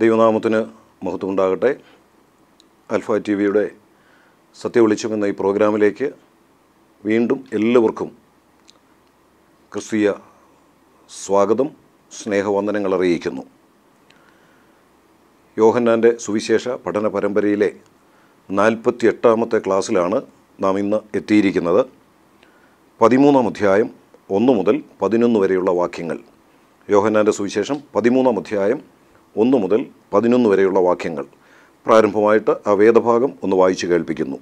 ദൈവനാമത്തിന് മഹത്വം ഉണ്ടാകട്ടെ അൽഫ ടി വിയുടെ സത്യവിളിച്ചം എന്ന ഈ പ്രോഗ്രാമിലേക്ക് വീണ്ടും എല്ലാവർക്കും ക്രിസ്തീയ സ്വാഗതം സ്നേഹവന്ദനങ്ങൾ അറിയിക്കുന്നു യോഹന്നാൻ്റെ സുവിശേഷ പഠന പരമ്പരയിലെ നാൽപ്പത്തി എട്ടാമത്തെ ക്ലാസ്സിലാണ് നാം ഇന്ന് എത്തിയിരിക്കുന്നത് പതിമൂന്നാം അധ്യായം ഒന്ന് മുതൽ പതിനൊന്ന് വരെയുള്ള വാക്യങ്ങൾ യോഹന്നാൻ്റെ സുവിശേഷം പതിമൂന്നാം അധ്യായം ഒന്ന് മുതൽ പതിനൊന്ന് വരെയുള്ള വാക്യങ്ങൾ പ്രാരംഭമായിട്ട് ആ വേദഭാഗം ഒന്ന് വായിച്ചു കേൾപ്പിക്കുന്നു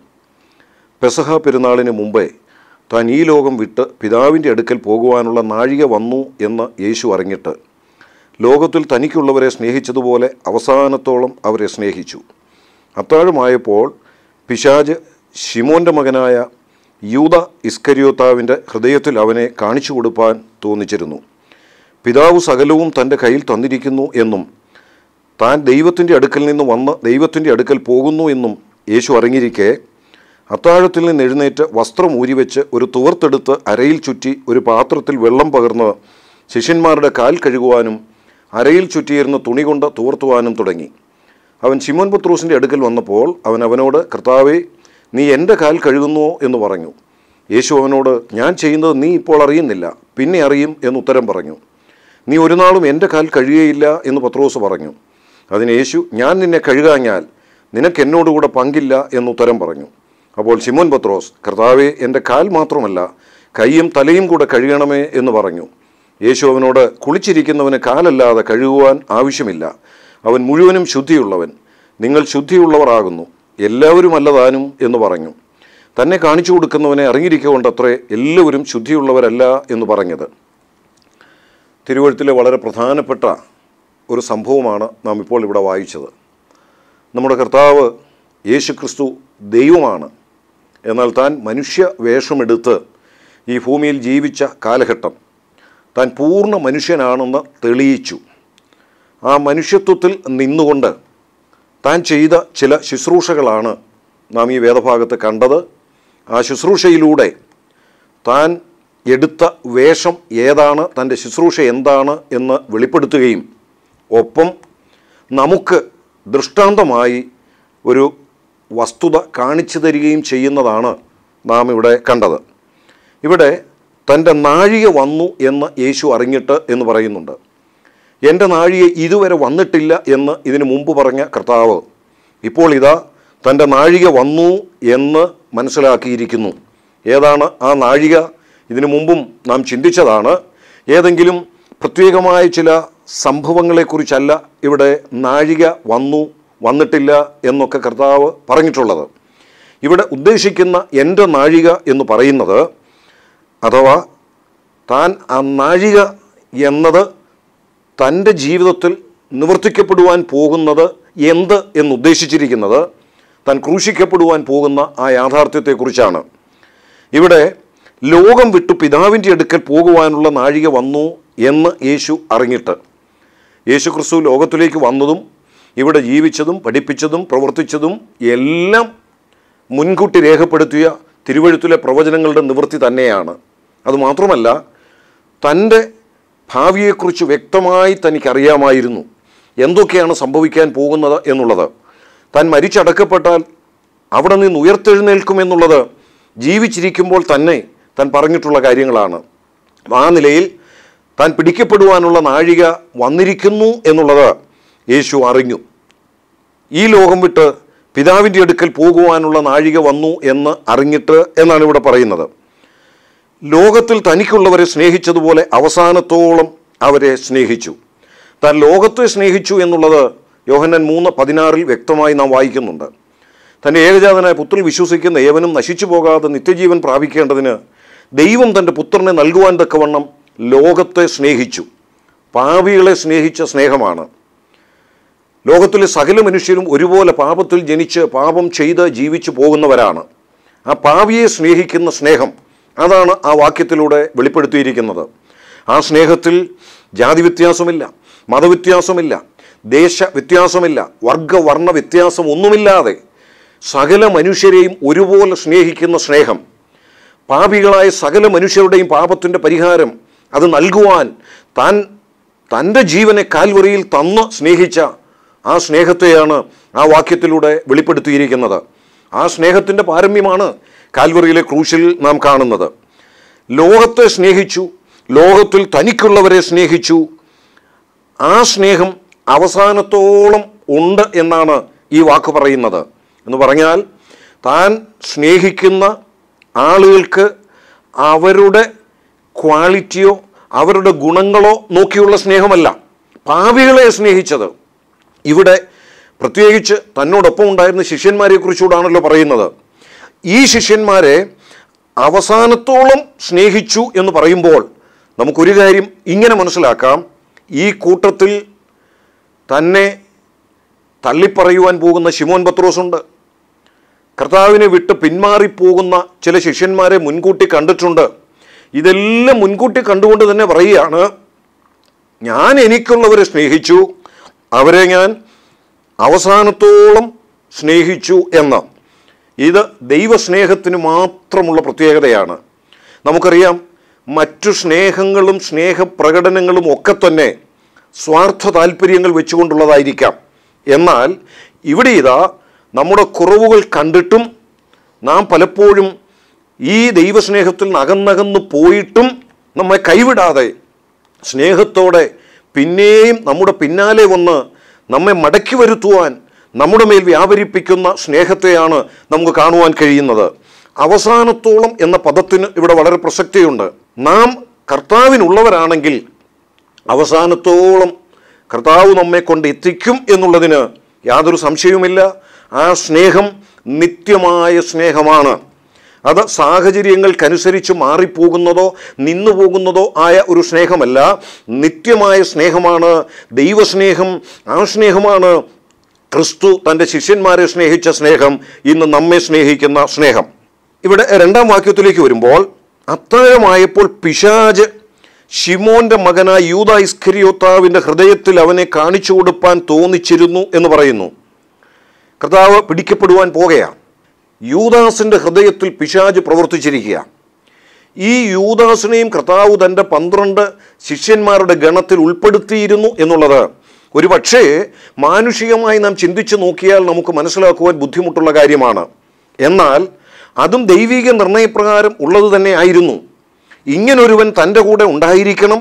പെസഹ പെരുന്നാളിന് മുമ്പേ താൻ ഈ ലോകം വിട്ട് പിതാവിൻ്റെ അടുക്കൽ പോകുവാനുള്ള നാഴിക വന്നു എന്ന് യേശു അറിഞ്ഞിട്ട് ലോകത്തിൽ തനിക്കുള്ളവരെ സ്നേഹിച്ചതുപോലെ അവസാനത്തോളം അവരെ സ്നേഹിച്ചു അത്താഴമായപ്പോൾ പിശാജ് ഷിമോൻ്റെ മകനായ യൂത ഇസ്കരിയോത്താവിൻ്റെ ഹൃദയത്തിൽ അവനെ കാണിച്ചു കൊടുപ്പാൻ തോന്നിച്ചിരുന്നു പിതാവ് സകലവും തൻ്റെ കയ്യിൽ തന്നിരിക്കുന്നു എന്നും താൻ ദൈവത്തിൻ്റെ അടുക്കൽ നിന്ന് വന്ന് ദൈവത്തിൻ്റെ അടുക്കൽ പോകുന്നു എന്നും യേശു അറിഞ്ഞിരിക്കെ അത്താഴത്തിൽ നിന്ന് എഴുന്നേറ്റ് വസ്ത്രം ഊരിവെച്ച് ഒരു തുവർത്തെടുത്ത് അരയിൽ ചുറ്റി ഒരു പാത്രത്തിൽ വെള്ളം പകർന്ന് ശിഷ്യന്മാരുടെ കാൽ കഴുകുവാനും അരയിൽ ചുറ്റിയിരുന്ന തുണി കൊണ്ട് തുവർത്തുവാനും തുടങ്ങി അവൻ ശിമോൻ പത്രൂസിൻ്റെ അടുക്കൽ വന്നപ്പോൾ അവൻ അവനോട് കർത്താവേ നീ എൻ്റെ കാൽ കഴുകുന്നുവോ എന്ന് പറഞ്ഞു യേശു അവനോട് ഞാൻ ചെയ്യുന്നത് നീ ഇപ്പോൾ അറിയുന്നില്ല പിന്നെ അറിയും എന്ന് ഉത്തരം പറഞ്ഞു നീ ഒരു നാളും എൻ്റെ കാൽ കഴുകുകയില്ല എന്ന് പത്രോസ് പറഞ്ഞു അതിന് യേശു ഞാൻ നിന്നെ കഴുകാഞ്ഞാൽ നിനക്ക് എന്നോടുകൂടെ പങ്കില്ല എന്ന് ഉത്തരം പറഞ്ഞു അപ്പോൾ ശിമോൻ പത്രോസ് കർത്താവെ എൻ്റെ കാൽ മാത്രമല്ല കൈയും തലയും കൂടെ കഴുകണമേ എന്ന് പറഞ്ഞു യേശു അവനോട് കുളിച്ചിരിക്കുന്നവന് കാലല്ലാതെ കഴുകുവാൻ ആവശ്യമില്ല അവൻ മുഴുവനും ശുദ്ധിയുള്ളവൻ നിങ്ങൾ ശുദ്ധിയുള്ളവരാകുന്നു എല്ലാവരും അല്ലതാനും എന്ന് പറഞ്ഞു തന്നെ കാണിച്ചു കൊടുക്കുന്നവനെ അറിഞ്ഞിരിക്കൊണ്ടത്രേ എല്ലാവരും ശുദ്ധിയുള്ളവരല്ല എന്ന് പറഞ്ഞത് തിരുവഴുത്തിലെ വളരെ പ്രധാനപ്പെട്ട ഒരു സംഭവമാണ് നാം ഇപ്പോൾ ഇവിടെ വായിച്ചത് നമ്മുടെ കർത്താവ് യേശു ക്രിസ്തു ദൈവമാണ് എന്നാൽ താൻ മനുഷ്യ വേഷമെടുത്ത് ഈ ഭൂമിയിൽ ജീവിച്ച കാലഘട്ടം താൻ പൂർണ്ണ മനുഷ്യനാണെന്ന് തെളിയിച്ചു ആ മനുഷ്യത്വത്തിൽ നിന്നുകൊണ്ട് താൻ ചെയ്ത ചില ശുശ്രൂഷകളാണ് നാം ഈ വേദഭാഗത്ത് കണ്ടത് ആ ശുശ്രൂഷയിലൂടെ താൻ എടുത്ത വേഷം ഏതാണ് തൻ്റെ ശുശ്രൂഷ എന്താണ് എന്ന് വെളിപ്പെടുത്തുകയും ഒപ്പം നമുക്ക് ദൃഷ്ടാന്തമായി ഒരു വസ്തുത കാണിച്ചു തരികയും ചെയ്യുന്നതാണ് നാം ഇവിടെ കണ്ടത് ഇവിടെ തൻ്റെ നാഴിക വന്നു എന്ന് യേശു അറിഞ്ഞിട്ട് എന്ന് പറയുന്നുണ്ട് എൻ്റെ നാഴിക ഇതുവരെ വന്നിട്ടില്ല എന്ന് ഇതിനു മുമ്പ് പറഞ്ഞ കർത്താവ് ഇപ്പോൾ ഇതാ തൻ്റെ നാഴിക വന്നു എന്ന് മനസ്സിലാക്കിയിരിക്കുന്നു ഏതാണ് ആ നാഴിക ഇതിനു മുമ്പും നാം ചിന്തിച്ചതാണ് ഏതെങ്കിലും പ്രത്യേകമായ ചില സംഭവങ്ങളെക്കുറിച്ചല്ല ഇവിടെ നാഴിക വന്നു വന്നിട്ടില്ല എന്നൊക്കെ കർത്താവ് പറഞ്ഞിട്ടുള്ളത് ഇവിടെ ഉദ്ദേശിക്കുന്ന എൻ്റെ നാഴിക എന്ന് പറയുന്നത് അഥവാ താൻ ആ നാഴിക എന്നത് തൻ്റെ ജീവിതത്തിൽ നിവർത്തിക്കപ്പെടുവാൻ പോകുന്നത് എന്ത് എന്നുദ്ദേശിച്ചിരിക്കുന്നത് താൻ ക്രൂശിക്കപ്പെടുവാൻ പോകുന്ന ആ യാഥാർത്ഥ്യത്തെക്കുറിച്ചാണ് ഇവിടെ ലോകം വിട്ടു പിതാവിൻ്റെ അടുക്കൽ പോകുവാനുള്ള നാഴിക വന്നു എന്ന് യേശു അറിഞ്ഞിട്ട് യേശു ക്രിസ്തു ലോകത്തിലേക്ക് വന്നതും ഇവിടെ ജീവിച്ചതും പഠിപ്പിച്ചതും പ്രവർത്തിച്ചതും എല്ലാം മുൻകൂട്ടി രേഖപ്പെടുത്തിയ തിരുവഴുത്തിലെ പ്രവചനങ്ങളുടെ നിവൃത്തി തന്നെയാണ് അതുമാത്രമല്ല തൻ്റെ ഭാവിയെക്കുറിച്ച് വ്യക്തമായി തനിക്കറിയാമായിരുന്നു എന്തൊക്കെയാണ് സംഭവിക്കാൻ പോകുന്നത് എന്നുള്ളത് താൻ മരിച്ചടക്കപ്പെട്ടാൽ അവിടെ നിന്ന് ഉയർത്തെഴുന്നേൽക്കുമെന്നുള്ളത് ജീവിച്ചിരിക്കുമ്പോൾ തന്നെ താൻ പറഞ്ഞിട്ടുള്ള കാര്യങ്ങളാണ് ആ നിലയിൽ താൻ പിടിക്കപ്പെടുവാനുള്ള നാഴിക വന്നിരിക്കുന്നു എന്നുള്ളത് യേശു അറിഞ്ഞു ഈ ലോകം വിട്ട് പിതാവിൻ്റെ അടുക്കൽ പോകുവാനുള്ള നാഴിക വന്നു എന്ന് അറിഞ്ഞിട്ട് എന്നാണ് ഇവിടെ പറയുന്നത് ലോകത്തിൽ തനിക്കുള്ളവരെ സ്നേഹിച്ചതുപോലെ അവസാനത്തോളം അവരെ സ്നേഹിച്ചു താൻ ലോകത്തെ സ്നേഹിച്ചു എന്നുള്ളത് യോഹന്നൻ മൂന്ന് പതിനാറിൽ വ്യക്തമായി നാം വായിക്കുന്നുണ്ട് തൻ്റെ ഏകജാതനായ പുത്രൻ വിശ്വസിക്കുന്ന ഏവനും നശിച്ചു പോകാതെ നിത്യജീവൻ പ്രാപിക്കേണ്ടതിന് ദൈവം തൻ്റെ പുത്രനെ നൽകുവാൻ തക്കവണ്ണം ലോകത്തെ സ്നേഹിച്ചു പാപികളെ സ്നേഹിച്ച സ്നേഹമാണ് ലോകത്തിലെ സകല മനുഷ്യരും ഒരുപോലെ പാപത്തിൽ ജനിച്ച് പാപം ചെയ്ത് ജീവിച്ചു പോകുന്നവരാണ് ആ പാവിയെ സ്നേഹിക്കുന്ന സ്നേഹം അതാണ് ആ വാക്യത്തിലൂടെ വെളിപ്പെടുത്തിയിരിക്കുന്നത് ആ സ്നേഹത്തിൽ ജാതി വ്യത്യാസമില്ല മതവ്യത്യാസമില്ല ദേശ വ്യത്യാസമില്ല വർഗവർണ്ണ വ്യത്യാസം ഒന്നുമില്ലാതെ സകല മനുഷ്യരെയും ഒരുപോലെ സ്നേഹിക്കുന്ന സ്നേഹം പാപികളായ സകല മനുഷ്യരുടെയും പാപത്തിൻ്റെ പരിഹാരം അത് നൽകുവാൻ താൻ തൻ്റെ ജീവനെ കാൽവറിയിൽ തന്ന് സ്നേഹിച്ച ആ സ്നേഹത്തെയാണ് ആ വാക്യത്തിലൂടെ വെളിപ്പെടുത്തിയിരിക്കുന്നത് ആ സ്നേഹത്തിൻ്റെ പാരമ്യമാണ് കാൽവറിയിലെ ക്രൂശിൽ നാം കാണുന്നത് ലോകത്തെ സ്നേഹിച്ചു ലോകത്തിൽ തനിക്കുള്ളവരെ സ്നേഹിച്ചു ആ സ്നേഹം അവസാനത്തോളം ഉണ്ട് എന്നാണ് ഈ വാക്ക് പറയുന്നത് എന്ന് പറഞ്ഞാൽ താൻ സ്നേഹിക്കുന്ന ആളുകൾക്ക് അവരുടെ ക്വാളിറ്റിയോ അവരുടെ ഗുണങ്ങളോ നോക്കിയുള്ള സ്നേഹമല്ല പാപികളെ സ്നേഹിച്ചത് ഇവിടെ പ്രത്യേകിച്ച് തന്നോടൊപ്പം ഉണ്ടായിരുന്ന ശിഷ്യന്മാരെ കുറിച്ചുകൂടാണല്ലോ പറയുന്നത് ഈ ശിഷ്യന്മാരെ അവസാനത്തോളം സ്നേഹിച്ചു എന്ന് പറയുമ്പോൾ നമുക്കൊരു കാര്യം ഇങ്ങനെ മനസ്സിലാക്കാം ഈ കൂട്ടത്തിൽ തന്നെ തള്ളിപ്പറയുവാൻ പോകുന്ന ശിമോൻ പത്രോസുണ്ട് കർത്താവിനെ വിട്ട് പിന്മാറിപ്പോകുന്ന ചില ശിഷ്യന്മാരെ മുൻകൂട്ടി കണ്ടിട്ടുണ്ട് ഇതെല്ലാം മുൻകൂട്ടി കണ്ടുകൊണ്ട് തന്നെ പറയുകയാണ് ഞാൻ എനിക്കുള്ളവരെ സ്നേഹിച്ചു അവരെ ഞാൻ അവസാനത്തോളം സ്നേഹിച്ചു എന്ന് ഇത് ദൈവസ്നേഹത്തിന് മാത്രമുള്ള പ്രത്യേകതയാണ് നമുക്കറിയാം മറ്റു സ്നേഹങ്ങളും സ്നേഹപ്രകടനങ്ങളും ഒക്കെ തന്നെ സ്വാർത്ഥ താല്പര്യങ്ങൾ വെച്ചുകൊണ്ടുള്ളതായിരിക്കാം എന്നാൽ ഇവിടെ ഇതാ നമ്മുടെ കുറവുകൾ കണ്ടിട്ടും നാം പലപ്പോഴും ഈ ദൈവസ്നേഹത്തിൽ നിന്ന് അകന്നകന്ന് പോയിട്ടും നമ്മെ കൈവിടാതെ സ്നേഹത്തോടെ പിന്നെയും നമ്മുടെ പിന്നാലെ വന്ന് നമ്മെ മടക്കി വരുത്തുവാൻ നമ്മുടെ മേൽ വ്യാപരിപ്പിക്കുന്ന സ്നേഹത്തെയാണ് നമുക്ക് കാണുവാൻ കഴിയുന്നത് അവസാനത്തോളം എന്ന പദത്തിന് ഇവിടെ വളരെ പ്രസക്തിയുണ്ട് നാം കർത്താവിനുള്ളവരാണെങ്കിൽ അവസാനത്തോളം കർത്താവ് നമ്മെ കൊണ്ട് എത്തിക്കും എന്നുള്ളതിന് യാതൊരു സംശയവുമില്ല ആ സ്നേഹം നിത്യമായ സ്നേഹമാണ് അത് സാഹചര്യങ്ങൾക്കനുസരിച്ച് മാറിപ്പോകുന്നതോ നിന്നു പോകുന്നതോ ആയ ഒരു സ്നേഹമല്ല നിത്യമായ സ്നേഹമാണ് ദൈവസ്നേഹം ആ സ്നേഹമാണ് ക്രിസ്തു തൻ്റെ ശിഷ്യന്മാരെ സ്നേഹിച്ച സ്നേഹം ഇന്ന് നമ്മെ സ്നേഹിക്കുന്ന സ്നേഹം ഇവിടെ രണ്ടാം വാക്യത്തിലേക്ക് വരുമ്പോൾ അത്താഴമായപ്പോൾ പിശാജ് ഷിമോന്റെ മകനായ യൂത ഇസ്കരിയോത്താവിൻ്റെ ഹൃദയത്തിൽ അവനെ കാണിച്ചു കൊടുപ്പാൻ തോന്നിച്ചിരുന്നു എന്ന് പറയുന്നു കർത്താവ് പിടിക്കപ്പെടുവാൻ പോകുകയാണ് യൂദാസിൻ്റെ ഹൃദയത്തിൽ പിശാജ് പ്രവർത്തിച്ചിരിക്കുക ഈ യൂദാസിനെയും കർത്താവ് തൻ്റെ പന്ത്രണ്ട് ശിഷ്യന്മാരുടെ ഗണത്തിൽ ഉൾപ്പെടുത്തിയിരുന്നു എന്നുള്ളത് ഒരു പക്ഷേ മാനുഷികമായി നാം ചിന്തിച്ചു നോക്കിയാൽ നമുക്ക് മനസ്സിലാക്കുവാൻ ബുദ്ധിമുട്ടുള്ള കാര്യമാണ് എന്നാൽ അതും ദൈവിക നിർണയപ്രകാരം ഉള്ളത് തന്നെ ആയിരുന്നു ഇങ്ങനൊരുവൻ തൻ്റെ കൂടെ ഉണ്ടായിരിക്കണം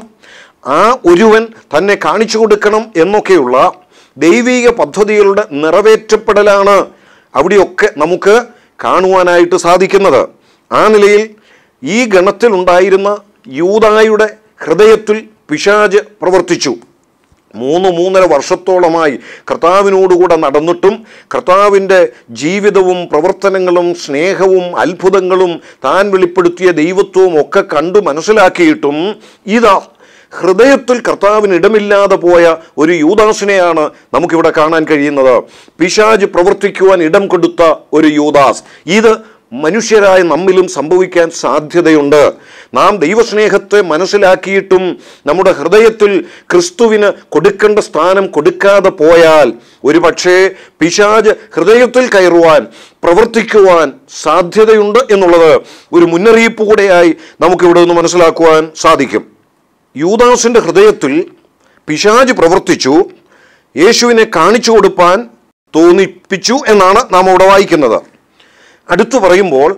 ആ ഒരുവൻ തന്നെ കാണിച്ചു കൊടുക്കണം എന്നൊക്കെയുള്ള ദൈവിക പദ്ധതികളുടെ നിറവേറ്റപ്പെടലാണ് അവിടെയൊക്കെ നമുക്ക് കാണുവാനായിട്ട് സാധിക്കുന്നത് ആ നിലയിൽ ഈ ഗണത്തിൽ ഉണ്ടായിരുന്ന യൂതായുടെ ഹൃദയത്തിൽ പിശാജ് പ്രവർത്തിച്ചു മൂന്ന് മൂന്നര വർഷത്തോളമായി കർത്താവിനോടുകൂടെ നടന്നിട്ടും കർത്താവിൻ്റെ ജീവിതവും പ്രവർത്തനങ്ങളും സ്നേഹവും അത്ഭുതങ്ങളും താൻ വെളിപ്പെടുത്തിയ ദൈവത്വവും ഒക്കെ കണ്ടു മനസ്സിലാക്കിയിട്ടും ഇതാ ഹൃദയത്തിൽ കർത്താവിന് ഇടമില്ലാതെ പോയ ഒരു യൂദാസിനെയാണ് നമുക്കിവിടെ കാണാൻ കഴിയുന്നത് പിശാജ് പ്രവർത്തിക്കുവാൻ ഇടം കൊടുത്ത ഒരു യൂദാസ് ഇത് മനുഷ്യരായ നമ്മിലും സംഭവിക്കാൻ സാധ്യതയുണ്ട് നാം ദൈവസ്നേഹത്തെ മനസ്സിലാക്കിയിട്ടും നമ്മുടെ ഹൃദയത്തിൽ ക്രിസ്തുവിന് കൊടുക്കേണ്ട സ്ഥാനം കൊടുക്കാതെ പോയാൽ ഒരുപക്ഷേ പിശാജ് ഹൃദയത്തിൽ കയറുവാൻ പ്രവർത്തിക്കുവാൻ സാധ്യതയുണ്ട് എന്നുള്ളത് ഒരു മുന്നറിയിപ്പ് കൂടെയായി നമുക്കിവിടെ നിന്ന് മനസ്സിലാക്കുവാൻ സാധിക്കും യൂദാസിൻ്റെ ഹൃദയത്തിൽ പിശാജ് പ്രവർത്തിച്ചു യേശുവിനെ കാണിച്ചു കൊടുപ്പാൻ തോന്നിപ്പിച്ചു എന്നാണ് നാം അവിടെ വായിക്കുന്നത് അടുത്തു പറയുമ്പോൾ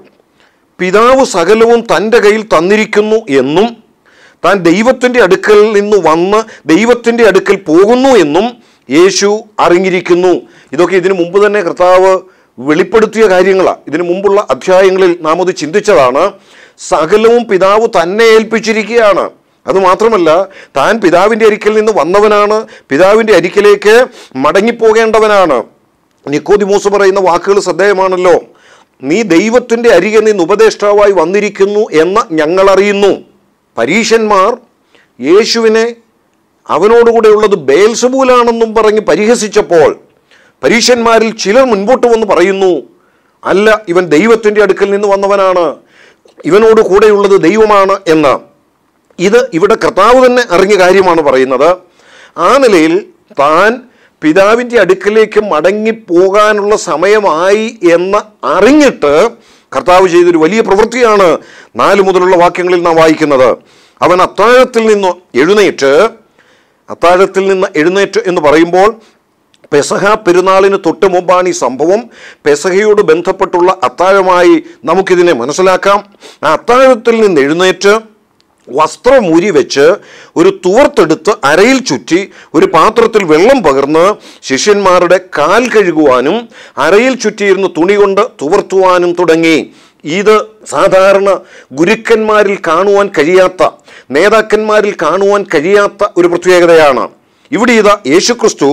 പിതാവ് സകലവും തൻ്റെ കയ്യിൽ തന്നിരിക്കുന്നു എന്നും താൻ ദൈവത്തിൻ്റെ അടുക്കൽ നിന്ന് വന്ന് ദൈവത്തിൻ്റെ അടുക്കൽ പോകുന്നു എന്നും യേശു അറിഞ്ഞിരിക്കുന്നു ഇതൊക്കെ ഇതിനു മുമ്പ് തന്നെ കർത്താവ് വെളിപ്പെടുത്തിയ കാര്യങ്ങളാണ് ഇതിനു മുമ്പുള്ള അധ്യായങ്ങളിൽ നാം അത് ചിന്തിച്ചതാണ് സകലവും പിതാവ് തന്നെ ഏൽപ്പിച്ചിരിക്കുകയാണ് അതുമാത്രമല്ല താൻ പിതാവിൻ്റെ അരിക്കൽ നിന്ന് വന്നവനാണ് പിതാവിൻ്റെ അരിക്കിലേക്ക് മടങ്ങിപ്പോകേണ്ടവനാണ് നിക്കോദിമോസ് പറയുന്ന വാക്കുകൾ ശ്രദ്ധേയമാണല്ലോ നീ ദൈവത്തിൻ്റെ അരികെ നിന്ന് ഉപദേഷ്ടാവായി വന്നിരിക്കുന്നു എന്ന് ഞങ്ങൾ അറിയുന്നു പരീശന്മാർ യേശുവിനെ അവനോടുകൂടെയുള്ളത് ബേൽസബൂലാണെന്നും പറഞ്ഞ് പരിഹസിച്ചപ്പോൾ പരീശന്മാരിൽ ചിലർ മുൻപോട്ട് വന്ന് പറയുന്നു അല്ല ഇവൻ ദൈവത്തിൻ്റെ അടുക്കൽ നിന്ന് വന്നവനാണ് ഇവനോട് കൂടെയുള്ളത് ദൈവമാണ് എന്ന് ഇത് ഇവിടെ കർത്താവ് തന്നെ അറിഞ്ഞ കാര്യമാണ് പറയുന്നത് ആ നിലയിൽ താൻ പിതാവിൻ്റെ അടുക്കലേക്ക് മടങ്ങിപ്പോകാനുള്ള സമയമായി എന്ന് അറിഞ്ഞിട്ട് കർത്താവ് ചെയ്തൊരു വലിയ പ്രവൃത്തിയാണ് നാല് മുതലുള്ള വാക്യങ്ങളിൽ നാം വായിക്കുന്നത് അവൻ അത്താഴത്തിൽ നിന്ന് എഴുന്നേറ്റ് അത്താഴത്തിൽ നിന്ന് എഴുന്നേറ്റ് എന്ന് പറയുമ്പോൾ പെസഹ പെരുന്നാളിന് തൊട്ട് മുമ്പാണ് ഈ സംഭവം പെസഹയോട് ബന്ധപ്പെട്ടുള്ള അത്താഴമായി നമുക്കിതിനെ മനസ്സിലാക്കാം ആ അത്താഴത്തിൽ നിന്ന് എഴുന്നേറ്റ് വസ്ത്രം ഊരി വെച്ച് ഒരു തുവർത്തെടുത്ത് അരയിൽ ചുറ്റി ഒരു പാത്രത്തിൽ വെള്ളം പകർന്ന് ശിഷ്യന്മാരുടെ കാൽ കഴുകുവാനും അരയിൽ ചുറ്റിയിരുന്ന തുണി കൊണ്ട് തുവർത്തുവാനും തുടങ്ങി ഇത് സാധാരണ ഗുരുക്കന്മാരിൽ കാണുവാൻ കഴിയാത്ത നേതാക്കന്മാരിൽ കാണുവാൻ കഴിയാത്ത ഒരു പ്രത്യേകതയാണ് ഇവിടെ ഇതാ യേശുക്രിസ്തു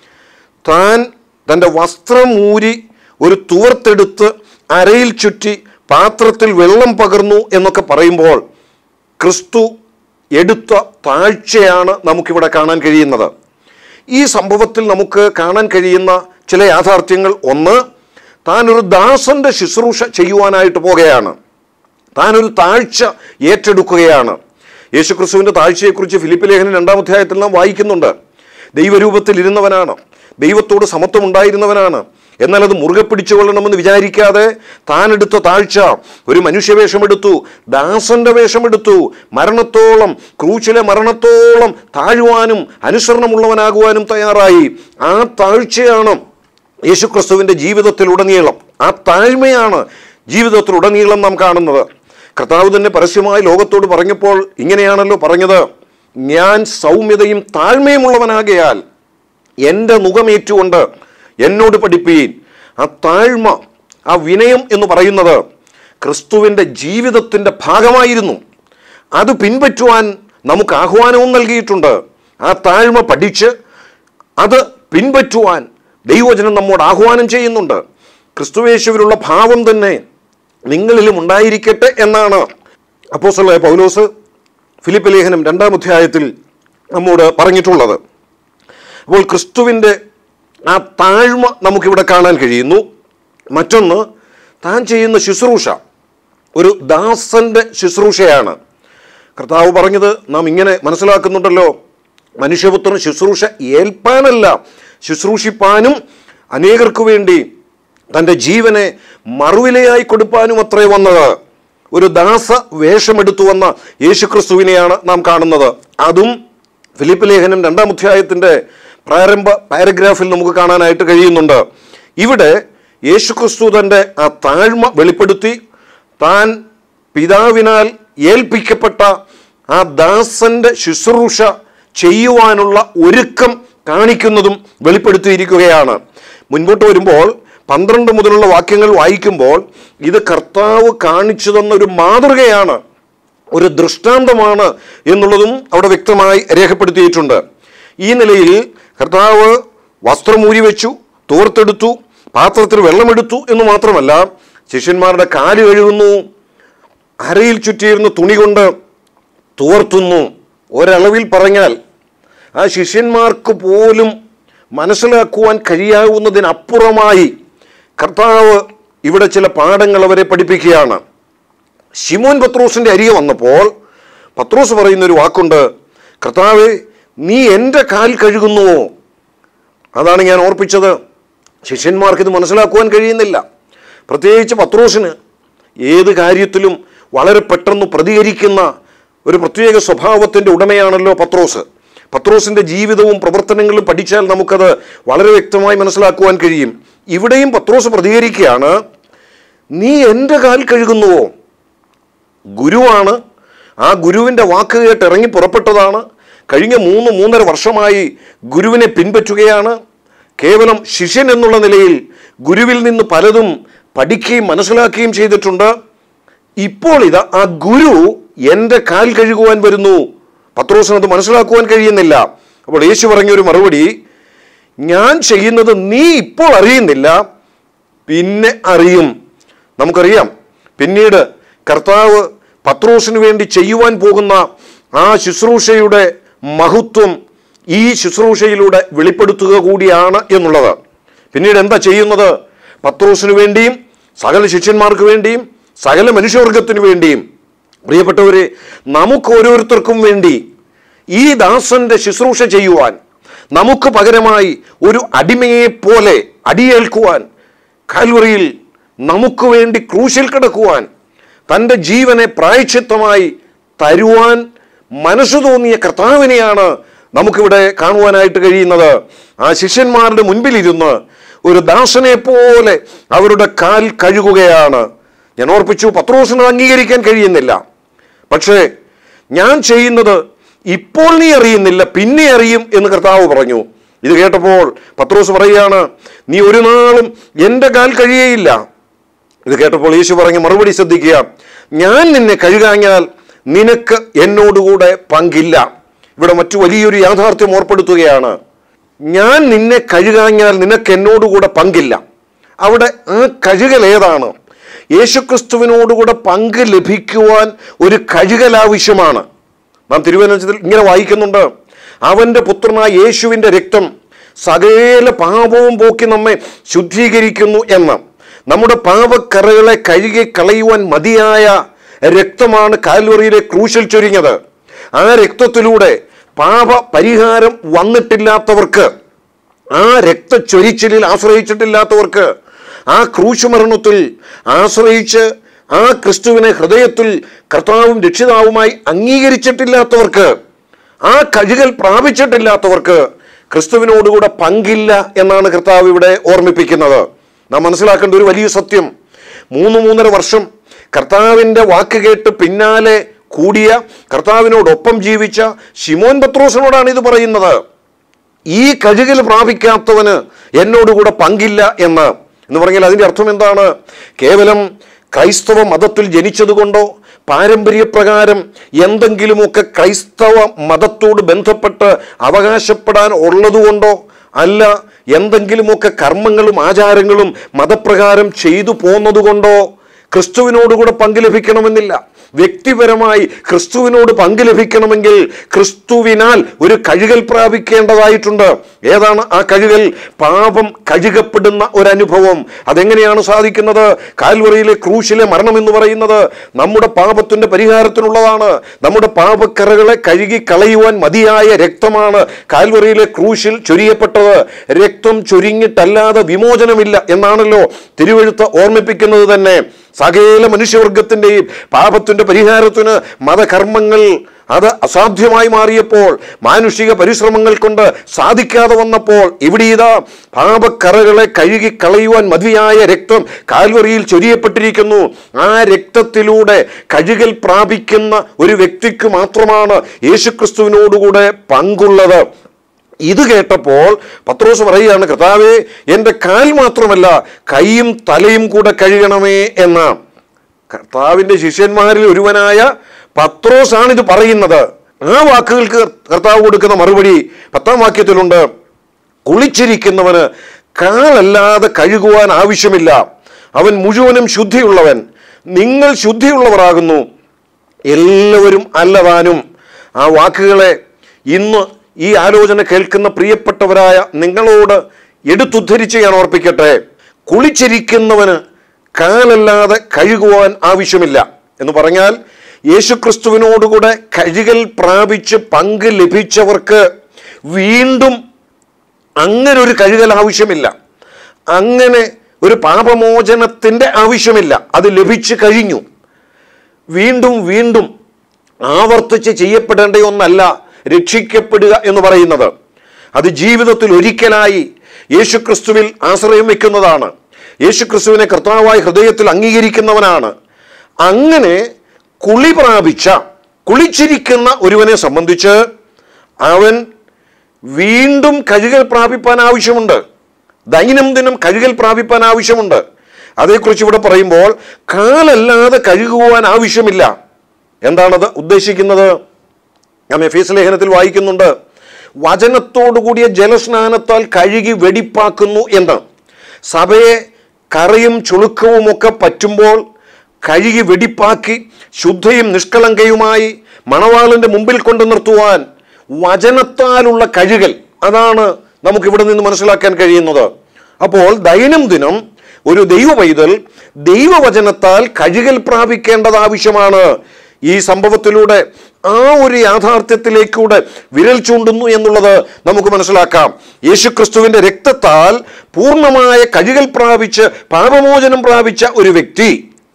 താൻ തൻ്റെ വസ്ത്രം ഊരി ഒരു തുവർത്തെടുത്ത് അരയിൽ ചുറ്റി പാത്രത്തിൽ വെള്ളം പകർന്നു എന്നൊക്കെ പറയുമ്പോൾ ക്രിസ്തു എടുത്ത താഴ്ചയാണ് നമുക്കിവിടെ കാണാൻ കഴിയുന്നത് ഈ സംഭവത്തിൽ നമുക്ക് കാണാൻ കഴിയുന്ന ചില യാഥാർത്ഥ്യങ്ങൾ ഒന്ന് താൻ ഒരു ദാസന്റെ ശുശ്രൂഷ ചെയ്യുവാനായിട്ട് പോകുകയാണ് താൻ ഒരു താഴ്ച ഏറ്റെടുക്കുകയാണ് യേശുക്രിസ്തുവിൻ്റെ താഴ്ചയെക്കുറിച്ച് ഫിലിപ്പ് ലേഖനം രണ്ടാം അധ്യായത്തിൽ നാം വായിക്കുന്നുണ്ട് ദൈവരൂപത്തിൽ ഇരുന്നവനാണ് ദൈവത്തോട് സമത്വം ഉണ്ടായിരുന്നവനാണ് എന്നാൽ അത് മുറുകെ പിടിച്ചുകൊള്ളണമെന്ന് വിചാരിക്കാതെ താൻ എടുത്ത താഴ്ച ഒരു മനുഷ്യവേഷമെടുത്തു ദാസന്റെ വേഷമെടുത്തു മരണത്തോളം ക്രൂച്ചിലെ മരണത്തോളം താഴുവാനും അനുസരണമുള്ളവനാകുവാനും തയ്യാറായി ആ താഴ്ചയാണ് യേശുക്രിസ്തുവിൻ്റെ ജീവിതത്തിലുടനീളം ആ താഴ്മയാണ് ജീവിതത്തിലുടനീളം നാം കാണുന്നത് കർത്താവ് തന്നെ പരസ്യമായി ലോകത്തോട് പറഞ്ഞപ്പോൾ ഇങ്ങനെയാണല്ലോ പറഞ്ഞത് ഞാൻ സൗമ്യതയും താഴ്മയുമുള്ളവനാകയാൽ എൻ്റെ മുഖമേറ്റുകൊണ്ട് എന്നോട് പഠിപ്പീൻ ആ താഴ്മ ആ വിനയം എന്ന് പറയുന്നത് ക്രിസ്തുവിൻ്റെ ജീവിതത്തിൻ്റെ ഭാഗമായിരുന്നു അത് പിൻപറ്റുവാൻ നമുക്ക് ആഹ്വാനവും നൽകിയിട്ടുണ്ട് ആ താഴ്മ പഠിച്ച് അത് പിൻപറ്റുവാൻ ദൈവവചനം നമ്മോട് ആഹ്വാനം ചെയ്യുന്നുണ്ട് ക്രിസ്തുവേശുവിലുള്ള ഭാവം തന്നെ നിങ്ങളിലും ഉണ്ടായിരിക്കട്ടെ എന്നാണ് അപ്പോസ്തലനായ പൗലോസ് ഫിലിപ്പ് ലേഖനം രണ്ടാം അധ്യായത്തിൽ നമ്മോട് പറഞ്ഞിട്ടുള്ളത് അപ്പോൾ ക്രിസ്തുവിൻ്റെ ആ താഴ്മ നമുക്കിവിടെ കാണാൻ കഴിയുന്നു മറ്റൊന്ന് താൻ ചെയ്യുന്ന ശുശ്രൂഷ ഒരു ദാസന്റെ ശുശ്രൂഷയാണ് കർത്താവ് പറഞ്ഞത് നാം ഇങ്ങനെ മനസ്സിലാക്കുന്നുണ്ടല്ലോ മനുഷ്യപുത്രൻ ശുശ്രൂഷ ഏൽപ്പാനല്ല ശുശ്രൂഷിപ്പാനും അനേകർക്ക് വേണ്ടി തൻ്റെ ജീവനെ മറുവിലയായി കൊടുപ്പാനും അത്രേ വന്നത് ഒരു ദാസ വേഷമെടുത്തു വന്ന യേശുക്രിസ്തുവിനെയാണ് നാം കാണുന്നത് അതും ഫിലിപ്പ് ലേഖനം രണ്ടാം അധ്യായത്തിൻ്റെ പ്രാരംഭ പാരഗ്രാഫിൽ നമുക്ക് കാണാനായിട്ട് കഴിയുന്നുണ്ട് ഇവിടെ യേശുക്രിസ്തു തൻ്റെ ആ താഴ്മ വെളിപ്പെടുത്തി താൻ പിതാവിനാൽ ഏൽപ്പിക്കപ്പെട്ട ആ ദാസന്റെ ശുശ്രൂഷ ചെയ്യുവാനുള്ള ഒരുക്കം കാണിക്കുന്നതും വെളിപ്പെടുത്തിയിരിക്കുകയാണ് മുൻപോട്ട് വരുമ്പോൾ പന്ത്രണ്ട് മുതലുള്ള വാക്യങ്ങൾ വായിക്കുമ്പോൾ ഇത് കർത്താവ് കാണിച്ചു തന്ന ഒരു മാതൃകയാണ് ഒരു ദൃഷ്ടാന്തമാണ് എന്നുള്ളതും അവിടെ വ്യക്തമായി രേഖപ്പെടുത്തിയിട്ടുണ്ട് ഈ നിലയിൽ കർത്താവ് വസ്ത്രമൂരി വെച്ചു തോർത്തെടുത്തു പാത്രത്തിൽ വെള്ളമെടുത്തു എന്ന് മാത്രമല്ല ശിഷ്യന്മാരുടെ കാല് കഴുകുന്നു അരയിൽ ചുറ്റിയിരുന്ന തുണി കൊണ്ട് തോർത്തുന്നു ഒരളവിൽ പറഞ്ഞാൽ ആ ശിഷ്യന്മാർക്ക് പോലും മനസ്സിലാക്കുവാൻ കഴിയാവുന്നതിനപ്പുറമായി കർത്താവ് ഇവിടെ ചില പാഠങ്ങൾ അവരെ പഠിപ്പിക്കുകയാണ് ശിമോൻ പത്രോസിന്റെ അരികെ വന്നപ്പോൾ പത്രോസ് പറയുന്ന ഒരു വാക്കുണ്ട് കർത്താവെ നീ എൻ്റെ കാൽ കഴുകുന്നുവോ അതാണ് ഞാൻ ഓർപ്പിച്ചത് ശിഷ്യന്മാർക്ക് ഇത് മനസ്സിലാക്കുവാൻ കഴിയുന്നില്ല പ്രത്യേകിച്ച് പത്രോസിന് ഏത് കാര്യത്തിലും വളരെ പെട്ടെന്ന് പ്രതികരിക്കുന്ന ഒരു പ്രത്യേക സ്വഭാവത്തിൻ്റെ ഉടമയാണല്ലോ പത്രോസ് പത്രോസിൻ്റെ ജീവിതവും പ്രവർത്തനങ്ങളും പഠിച്ചാൽ നമുക്കത് വളരെ വ്യക്തമായി മനസ്സിലാക്കുവാൻ കഴിയും ഇവിടെയും പത്രോസ് പ്രതികരിക്കുകയാണ് നീ എൻ്റെ കാൽ കഴുകുന്നുവോ ഗുരുവാണ് ആ ഗുരുവിൻ്റെ വാക്ക് കേട്ട് ഇറങ്ങി പുറപ്പെട്ടതാണ് കഴിഞ്ഞ മൂന്ന് മൂന്നര വർഷമായി ഗുരുവിനെ പിൻപറ്റുകയാണ് കേവലം ശിഷ്യൻ എന്നുള്ള നിലയിൽ ഗുരുവിൽ നിന്ന് പലതും പഠിക്കുകയും മനസ്സിലാക്കുകയും ചെയ്തിട്ടുണ്ട് ഇപ്പോൾ ഇതാ ആ ഗുരു എൻ്റെ കാൽ കഴുകുവാൻ വരുന്നു പത്രോസിന് അത് മനസ്സിലാക്കുവാൻ കഴിയുന്നില്ല അപ്പോൾ യേശു പറഞ്ഞൊരു മറുപടി ഞാൻ ചെയ്യുന്നത് നീ ഇപ്പോൾ അറിയുന്നില്ല പിന്നെ അറിയും നമുക്കറിയാം പിന്നീട് കർത്താവ് പത്രോസിന് വേണ്ടി ചെയ്യുവാൻ പോകുന്ന ആ ശുശ്രൂഷയുടെ മഹത്വം ഈ ശുശ്രൂഷയിലൂടെ വെളിപ്പെടുത്തുക കൂടിയാണ് എന്നുള്ളത് പിന്നീട് എന്താ ചെയ്യുന്നത് പത്രോസിന് വേണ്ടിയും സകല ശിഷ്യന്മാർക്ക് വേണ്ടിയും സകല മനുഷ്യവർഗത്തിനു വേണ്ടിയും പ്രിയപ്പെട്ടവരെ നമുക്ക് ഓരോരുത്തർക്കും വേണ്ടി ഈ ദാസന്റെ ശുശ്രൂഷ ചെയ്യുവാൻ നമുക്ക് പകരമായി ഒരു അടിമയെ പോലെ അടിയേൽക്കുവാൻ കാൽവറിയിൽ നമുക്ക് വേണ്ടി ക്രൂശിൽ കിടക്കുവാൻ തൻ്റെ ജീവനെ പ്രായച്ചിത്തമായി തരുവാൻ മനസ്സു തോന്നിയ കർത്താവിനെയാണ് നമുക്കിവിടെ കാണുവാനായിട്ട് കഴിയുന്നത് ആ ശിഷ്യന്മാരുടെ മുൻപിലിരുന്ന് ഒരു ദാസനെ പോലെ അവരുടെ കാൽ കഴുകുകയാണ് ഞാൻ ഓർപ്പിച്ചു പത്രോസിന് അംഗീകരിക്കാൻ കഴിയുന്നില്ല പക്ഷേ ഞാൻ ചെയ്യുന്നത് ഇപ്പോൾ നീ അറിയുന്നില്ല പിന്നെ അറിയും എന്ന് കർത്താവ് പറഞ്ഞു ഇത് കേട്ടപ്പോൾ പത്രോസ് പറയുകയാണ് നീ ഒരു നാളും എൻ്റെ കാൽ കഴിയേയില്ല ഇത് കേട്ടപ്പോൾ യേശു പറഞ്ഞ മറുപടി ശ്രദ്ധിക്കുക ഞാൻ നിന്നെ കഴുകാഞ്ഞാൽ നിനക്ക് എന്നോടുകൂടെ പങ്കില്ല ഇവിടെ മറ്റു വലിയൊരു യാഥാർത്ഥ്യം ഓർപ്പെടുത്തുകയാണ് ഞാൻ നിന്നെ കഴുകാഞ്ഞാൽ നിനക്ക് എന്നോടുകൂടെ പങ്കില്ല അവിടെ ആ കഴുകൽ ഏതാണ് യേശുക്രിസ്തുവിനോടുകൂടെ പങ്ക് ലഭിക്കുവാൻ ഒരു കഴുകൽ ആവശ്യമാണ് നാം തിരുവനന്തപുരത്തിൽ ഇങ്ങനെ വായിക്കുന്നുണ്ട് അവൻ്റെ പുത്രനായ യേശുവിൻ്റെ രക്തം സകല പാപവും പോക്കി നമ്മെ ശുദ്ധീകരിക്കുന്നു എന്ന് നമ്മുടെ പാപക്കറകളെ കഴുകി കളയുവാൻ മതിയായ രക്തമാണ് കാൽവറിയിലെ ക്രൂശിൽ ചൊരിഞ്ഞത് ആ രക്തത്തിലൂടെ പാപ പരിഹാരം വന്നിട്ടില്ലാത്തവർക്ക് ആ രക്തച്ചൊരിച്ചിലിൽ ആശ്രയിച്ചിട്ടില്ലാത്തവർക്ക് ആ ക്രൂശുമരണത്തിൽ ആശ്രയിച്ച് ആ ക്രിസ്തുവിനെ ഹൃദയത്തിൽ കർത്താവും രക്ഷിതാവുമായി അംഗീകരിച്ചിട്ടില്ലാത്തവർക്ക് ആ കഴുകൽ പ്രാപിച്ചിട്ടില്ലാത്തവർക്ക് ക്രിസ്തുവിനോടുകൂടെ പങ്കില്ല എന്നാണ് കർത്താവ് ഇവിടെ ഓർമ്മിപ്പിക്കുന്നത് നാം മനസ്സിലാക്കേണ്ട ഒരു വലിയ സത്യം മൂന്ന് മൂന്നര വർഷം കർത്താവിൻ്റെ വാക്ക് കേട്ട് പിന്നാലെ കൂടിയ കർത്താവിനോടൊപ്പം ജീവിച്ച ഷിമോൻ പത്രോസിനോടാണ് ഇത് പറയുന്നത് ഈ കഴുകൽ പ്രാപിക്കാത്തവന് എന്നോടുകൂടെ പങ്കില്ല എന്ന് എന്ന് പറഞ്ഞാൽ അതിൻ്റെ അർത്ഥം എന്താണ് കേവലം ക്രൈസ്തവ മതത്തിൽ ജനിച്ചതുകൊണ്ടോ പാരമ്പര്യപ്രകാരം എന്തെങ്കിലുമൊക്കെ ക്രൈസ്തവ മതത്തോട് ബന്ധപ്പെട്ട് അവകാശപ്പെടാൻ ഉള്ളതുകൊണ്ടോ അല്ല എന്തെങ്കിലുമൊക്കെ കർമ്മങ്ങളും ആചാരങ്ങളും മതപ്രകാരം ചെയ്തു പോന്നതുകൊണ്ടോ ക്രിസ്തുവിനോടുകൂടെ പങ്ക് ലഭിക്കണമെന്നില്ല വ്യക്തിപരമായി ക്രിസ്തുവിനോട് പങ്ക് ലഭിക്കണമെങ്കിൽ ക്രിസ്തുവിനാൽ ഒരു കഴുകൽ പ്രാപിക്കേണ്ടതായിട്ടുണ്ട് ഏതാണ് ആ കഴുകൽ പാപം കഴുകപ്പെടുന്ന ഒരനുഭവം അതെങ്ങനെയാണ് സാധിക്കുന്നത് കാൽവറിയിലെ ക്രൂശിലെ മരണം എന്ന് പറയുന്നത് നമ്മുടെ പാപത്തിന്റെ പരിഹാരത്തിനുള്ളതാണ് നമ്മുടെ പാപക്കറകളെ കഴുകി കളയുവാൻ മതിയായ രക്തമാണ് കാൽവറിയിലെ ക്രൂശിൽ ചൊരിയപ്പെട്ടത് രക്തം ചൊരിഞ്ഞിട്ടല്ലാതെ വിമോചനമില്ല എന്നാണല്ലോ തിരുവഴുത്ത് ഓർമ്മിപ്പിക്കുന്നത് തന്നെ സകല മനുഷ്യവർഗത്തിൻ്റെയും പാപത്തിൻ്റെ പരിഹാരത്തിന് മതകർമ്മങ്ങൾ അത് അസാധ്യമായി മാറിയപ്പോൾ മാനുഷിക പരിശ്രമങ്ങൾ കൊണ്ട് സാധിക്കാതെ വന്നപ്പോൾ ഇവിടെ ഇതാ പാപക്കറകളെ കഴുകി കളയുവാൻ മതിയായ രക്തം കാൽവറിയിൽ ചൊരിയപ്പെട്ടിരിക്കുന്നു ആ രക്തത്തിലൂടെ കഴുകൽ പ്രാപിക്കുന്ന ഒരു വ്യക്തിക്ക് മാത്രമാണ് യേശുക്രിസ്തുവിനോടുകൂടെ പങ്കുള്ളത് ഇത് കേട്ടപ്പോൾ പത്രോസ് പറയുകയാണ് കർത്താവേ എൻ്റെ കാൽ മാത്രമല്ല കൈയും തലയും കൂടെ കഴുകണമേ എന്ന് കർത്താവിൻ്റെ ശിഷ്യന്മാരിൽ ഒരുവനായ പത്രോസാണ് ഇത് പറയുന്നത് ആ വാക്കുകൾക്ക് കർത്താവ് കൊടുക്കുന്ന മറുപടി പത്താം വാക്യത്തിലുണ്ട് കുളിച്ചിരിക്കുന്നവന് കാലല്ലാതെ കഴുകുവാൻ ആവശ്യമില്ല അവൻ മുഴുവനും ശുദ്ധിയുള്ളവൻ നിങ്ങൾ ശുദ്ധിയുള്ളവരാകുന്നു എല്ലാവരും അല്ലതാനും ആ വാക്കുകളെ ഇന്ന് ഈ ആലോചന കേൾക്കുന്ന പ്രിയപ്പെട്ടവരായ നിങ്ങളോട് എടുത്തുദ്ധരിച്ച് ഞാൻ ഓർപ്പിക്കട്ടെ കുളിച്ചിരിക്കുന്നവന് കാലല്ലാതെ കഴുകുവാൻ ആവശ്യമില്ല എന്ന് പറഞ്ഞാൽ യേശുക്രിസ്തുവിനോടുകൂടെ കഴുകൽ പ്രാപിച്ച് പങ്ക് ലഭിച്ചവർക്ക് വീണ്ടും അങ്ങനെ ഒരു കഴുകൽ ആവശ്യമില്ല അങ്ങനെ ഒരു പാപമോചനത്തിൻ്റെ ആവശ്യമില്ല അത് ലഭിച്ചു കഴിഞ്ഞു വീണ്ടും വീണ്ടും ആവർത്തിച്ച് ചെയ്യപ്പെടേണ്ട ഒന്നല്ല രക്ഷിക്കപ്പെടുക എന്ന് പറയുന്നത് അത് ജീവിതത്തിൽ ഒരിക്കലായി യേശുക്രിസ്തുവിൽ ആശ്രയം വെക്കുന്നതാണ് യേശുക്രിസ്തുവിനെ കർത്താവായി ഹൃദയത്തിൽ അംഗീകരിക്കുന്നവനാണ് അങ്ങനെ കുളി പ്രാപിച്ച കുളിച്ചിരിക്കുന്ന ഒരുവനെ സംബന്ധിച്ച് അവൻ വീണ്ടും കഴുകൽ പ്രാപിപ്പാൻ ആവശ്യമുണ്ട് ദൈനംദിനം കഴുകൽ പ്രാപിപ്പാൻ ആവശ്യമുണ്ട് അതേക്കുറിച്ച് ഇവിടെ പറയുമ്പോൾ കാലല്ലാതെ കഴുകുവാൻ ആവശ്യമില്ല എന്താണത് ഉദ്ദേശിക്കുന്നത് നാം എഫീസ് ലേഖനത്തിൽ വായിക്കുന്നുണ്ട് വചനത്തോടുകൂടിയ ജലസ്നാനത്താൽ കഴുകി വെടിപ്പാക്കുന്നു എന്ന് സഭയെ കറയും ചുളുക്കവും ഒക്കെ പറ്റുമ്പോൾ കഴുകി വെടിപ്പാക്കി ശുദ്ധയും നിഷ്കളങ്കയുമായി മണവാളിൻ്റെ മുമ്പിൽ കൊണ്ടു നിർത്തുവാൻ വചനത്താലുള്ള കഴുകൽ അതാണ് നമുക്ക് ഇവിടെ നിന്ന് മനസ്സിലാക്കാൻ കഴിയുന്നത് അപ്പോൾ ദൈനംദിനം ഒരു ദൈവ പൈതൽ ദൈവവചനത്താൽ കഴുകൽ പ്രാപിക്കേണ്ടത് ആവശ്യമാണ് ഈ സംഭവത്തിലൂടെ ആ ഒരു യാഥാർത്ഥ്യത്തിലേക്കൂടെ വിരൽ ചൂണ്ടുന്നു എന്നുള്ളത് നമുക്ക് മനസ്സിലാക്കാം യേശുക്രിസ്തുവിന്റെ രക്തത്താൽ പൂർണ്ണമായ കഴുകൽ പ്രാപിച്ച് പാപമോചനം പ്രാപിച്ച ഒരു വ്യക്തി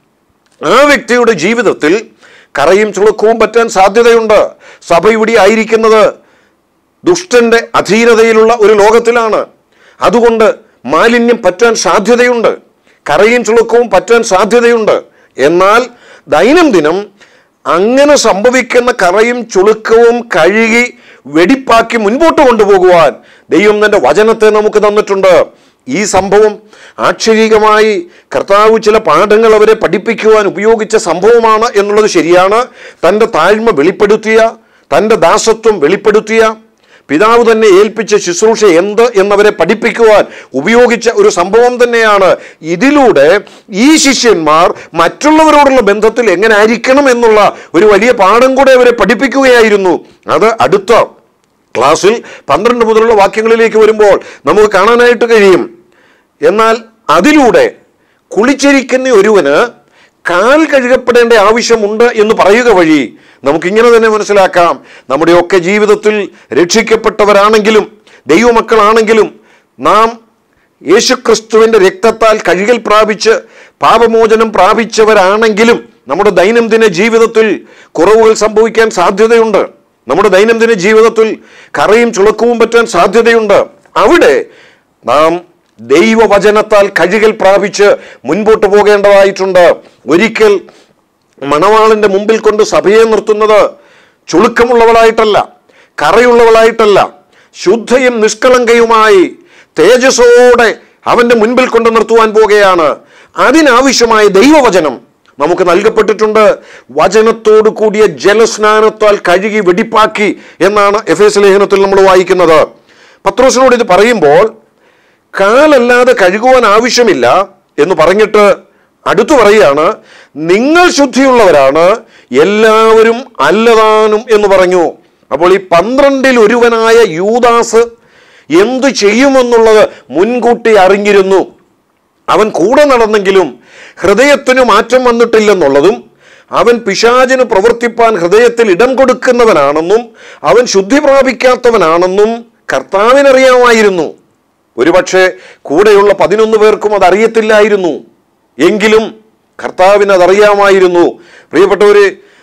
ആ വ്യക്തിയുടെ ജീവിതത്തിൽ കറയും ചുളുക്കവും പറ്റാൻ സാധ്യതയുണ്ട് സഭ ഇവിടെ ആയിരിക്കുന്നത് ദുഷ്ടന്റെ അധീനതയിലുള്ള ഒരു ലോകത്തിലാണ് അതുകൊണ്ട് മാലിന്യം പറ്റാൻ സാധ്യതയുണ്ട് കറയും ചുളുക്കവും പറ്റാൻ സാധ്യതയുണ്ട് എന്നാൽ ദൈനംദിനം അങ്ങനെ സംഭവിക്കുന്ന കറയും ചുളുക്കവും കഴുകി വെടിപ്പാക്കി മുൻപോട്ട് കൊണ്ടുപോകുവാൻ ദൈവം തന്റെ വചനത്തെ നമുക്ക് തന്നിട്ടുണ്ട് ഈ സംഭവം ആക്ഷരികമായി കർത്താവ് ചില പാഠങ്ങൾ അവരെ പഠിപ്പിക്കുവാൻ ഉപയോഗിച്ച സംഭവമാണ് എന്നുള്ളത് ശരിയാണ് തൻ്റെ താഴ്മ വെളിപ്പെടുത്തിയ തൻ്റെ ദാസത്വം വെളിപ്പെടുത്തിയ പിതാവ് തന്നെ ഏൽപ്പിച്ച ശുശ്രൂഷ എന്ത് എന്നവരെ പഠിപ്പിക്കുവാൻ ഉപയോഗിച്ച ഒരു സംഭവം തന്നെയാണ് ഇതിലൂടെ ഈ ശിഷ്യന്മാർ മറ്റുള്ളവരോടുള്ള ബന്ധത്തിൽ എങ്ങനെ ആയിരിക്കണം എന്നുള്ള ഒരു വലിയ പാഠം കൂടെ അവരെ പഠിപ്പിക്കുകയായിരുന്നു അത് അടുത്ത ക്ലാസ്സിൽ പന്ത്രണ്ട് മുതലുള്ള വാക്യങ്ങളിലേക്ക് വരുമ്പോൾ നമുക്ക് കാണാനായിട്ട് കഴിയും എന്നാൽ അതിലൂടെ കുളിച്ചിരിക്കുന്ന ഒരുവന് കാൽ കഴുകപ്പെടേണ്ട ആവശ്യമുണ്ട് എന്ന് പറയുക വഴി നമുക്കിങ്ങനെ തന്നെ മനസ്സിലാക്കാം നമ്മുടെയൊക്കെ ജീവിതത്തിൽ രക്ഷിക്കപ്പെട്ടവരാണെങ്കിലും ദൈവമക്കളാണെങ്കിലും നാം യേശുക്രിസ്തുവിന്റെ രക്തത്താൽ കഴുകൽ പ്രാപിച്ച് പാപമോചനം പ്രാപിച്ചവരാണെങ്കിലും നമ്മുടെ ദൈനംദിന ജീവിതത്തിൽ കുറവുകൾ സംഭവിക്കാൻ സാധ്യതയുണ്ട് നമ്മുടെ ദൈനംദിന ജീവിതത്തിൽ കറയും ചുളക്കവും പറ്റാൻ സാധ്യതയുണ്ട് അവിടെ നാം ദൈവവചനത്താൽ കഴുകൽ പ്രാപിച്ച് മുൻപോട്ട് പോകേണ്ടതായിട്ടുണ്ട് ഒരിക്കൽ മണവാളിന്റെ മുമ്പിൽ കൊണ്ട് സഭയെ നിർത്തുന്നത് ചുളുക്കമുള്ളവളായിട്ടല്ല കറയുള്ളവളായിട്ടല്ല ശുദ്ധയും നിഷ്കളങ്കയുമായി തേജസ്സോടെ അവന്റെ മുൻപിൽ കൊണ്ട് നിർത്തുവാൻ പോകുകയാണ് അതിനാവശ്യമായ ദൈവവചനം നമുക്ക് നൽകപ്പെട്ടിട്ടുണ്ട് വചനത്തോടു കൂടിയ ജലസ്നാനത്താൽ കഴുകി വെടിപ്പാക്കി എന്നാണ് എഫ് എസ് ലേഖനത്തിൽ നമ്മൾ വായിക്കുന്നത് പത്രോസിനോട് ഇത് പറയുമ്പോൾ കാലല്ലാതെ കഴുകുവാൻ ആവശ്യമില്ല എന്ന് പറഞ്ഞിട്ട് അടുത്തു പറയുകയാണ് നിങ്ങൾ ശുദ്ധിയുള്ളവരാണ് എല്ലാവരും അല്ലതാനും എന്ന് പറഞ്ഞു അപ്പോൾ ഈ പന്ത്രണ്ടിൽ ഒരുവനായ യൂദാസ് എന്തു ചെയ്യുമെന്നുള്ളത് മുൻകൂട്ടി അറിഞ്ഞിരുന്നു അവൻ കൂടെ നടന്നെങ്കിലും ഹൃദയത്തിന് മാറ്റം വന്നിട്ടില്ലെന്നുള്ളതും അവൻ പിശാചിന് പ്രവർത്തിപ്പാൻ ഹൃദയത്തിൽ ഇടം കൊടുക്കുന്നവനാണെന്നും അവൻ ശുദ്ധി പ്രാപിക്കാത്തവനാണെന്നും കർത്താവിനറിയാമായിരുന്നു ഒരുപക്ഷെ കൂടെയുള്ള പതിനൊന്ന് പേർക്കും അത് അറിയത്തില്ലായിരുന്നു എങ്കിലും കർത്താവിന് അതറിയാമായിരുന്നു പ്രിയപ്പെട്ടവര്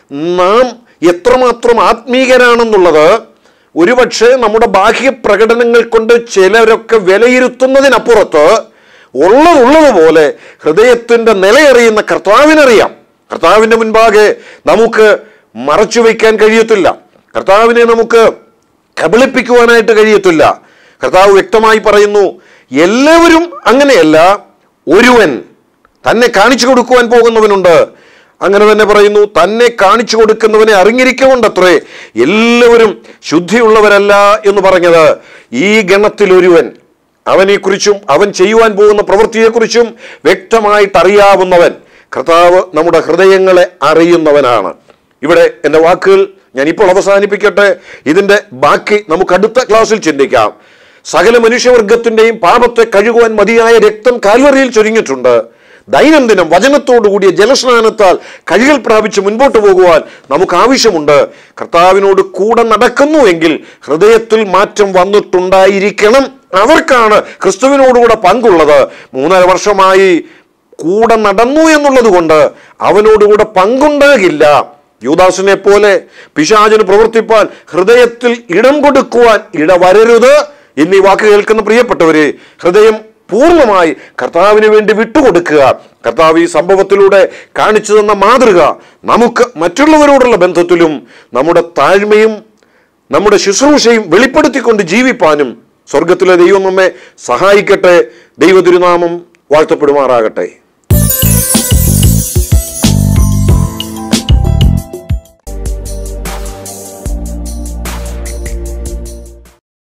നാം എത്രമാത്രം ആത്മീകരാണെന്നുള്ളത് ഒരുപക്ഷെ നമ്മുടെ ബാഹ്യ പ്രകടനങ്ങൾ കൊണ്ട് ചിലരൊക്കെ വിലയിരുത്തുന്നതിനപ്പുറത്ത് ഉള്ളതുള്ളതുപോലെ ഹൃദയത്തിന്റെ നിലയറിയുന്ന കർത്താവിനറിയാം കർത്താവിന്റെ മുൻപാകെ നമുക്ക് മറച്ചു വയ്ക്കാൻ കഴിയത്തില്ല കർത്താവിനെ നമുക്ക് കബളിപ്പിക്കുവാനായിട്ട് കഴിയത്തില്ല കർത്താവ് വ്യക്തമായി പറയുന്നു എല്ലാവരും അങ്ങനെയല്ല ഒരുവൻ തന്നെ കാണിച്ചു കൊടുക്കുവാൻ പോകുന്നവനുണ്ട് അങ്ങനെ തന്നെ പറയുന്നു തന്നെ കാണിച്ചു കൊടുക്കുന്നവനെ അറിഞ്ഞിരിക്കുകൊണ്ടത്രേ എല്ലാവരും ശുദ്ധിയുള്ളവരല്ല എന്ന് പറഞ്ഞത് ഈ ഗണത്തിൽ ഒരുവൻ അവനെക്കുറിച്ചും അവൻ ചെയ്യുവാൻ പോകുന്ന പ്രവൃത്തിയെക്കുറിച്ചും വ്യക്തമായിട്ട് അറിയാവുന്നവൻ കർത്താവ് നമ്മുടെ ഹൃദയങ്ങളെ അറിയുന്നവനാണ് ഇവിടെ എൻ്റെ വാക്കുകൾ ഞാൻ ഇപ്പോൾ അവസാനിപ്പിക്കട്ടെ ഇതിൻ്റെ ബാക്കി നമുക്ക് അടുത്ത ക്ലാസ്സിൽ ചിന്തിക്കാം സകല മനുഷ്യവർഗത്തിൻ്റെയും പാപത്തെ കഴുകുവാൻ മതിയായ രക്തം കാൽവറിയിൽ ചൊരിഞ്ഞിട്ടുണ്ട് ദൈനംദിനം വചനത്തോടു കൂടിയ ജലസ്നാനത്താൽ കഴുകൽ പ്രാപിച്ച് മുൻപോട്ട് പോകുവാൻ നമുക്ക് ആവശ്യമുണ്ട് കർത്താവിനോട് കൂടെ നടക്കുന്നു എങ്കിൽ ഹൃദയത്തിൽ മാറ്റം വന്നിട്ടുണ്ടായിരിക്കണം അവർക്കാണ് ക്രിസ്തുവിനോടുകൂടെ പങ്കുള്ളത് മൂന്നര വർഷമായി കൂടെ നടന്നു എന്നുള്ളത് കൊണ്ട് അവനോടുകൂടെ പങ്കുണ്ടാകില്ല യൂദാസിനെ പോലെ പിശാചിന് പ്രവർത്തിപ്പാൻ ഹൃദയത്തിൽ ഇടം കൊടുക്കുവാൻ ഇടവരരുത് എന്നീ വാക്ക് കേൾക്കുന്ന പ്രിയപ്പെട്ടവരെ ഹൃദയം പൂർണ്ണമായി കർത്താവിന് വേണ്ടി വിട്ടുകൊടുക്കുക കർത്താവ് ഈ സംഭവത്തിലൂടെ കാണിച്ചു തന്ന മാതൃക നമുക്ക് മറ്റുള്ളവരോടുള്ള ബന്ധത്തിലും നമ്മുടെ താഴ്മയും നമ്മുടെ ശുശ്രൂഷയും വെളിപ്പെടുത്തിക്കൊണ്ട് ജീവിപ്പാനും സ്വർഗത്തിലെ ദൈവം നമ്മെ സഹായിക്കട്ടെ ദൈവ തിരുനാമം വാഴ്ത്തപ്പെടുമാറാകട്ടെ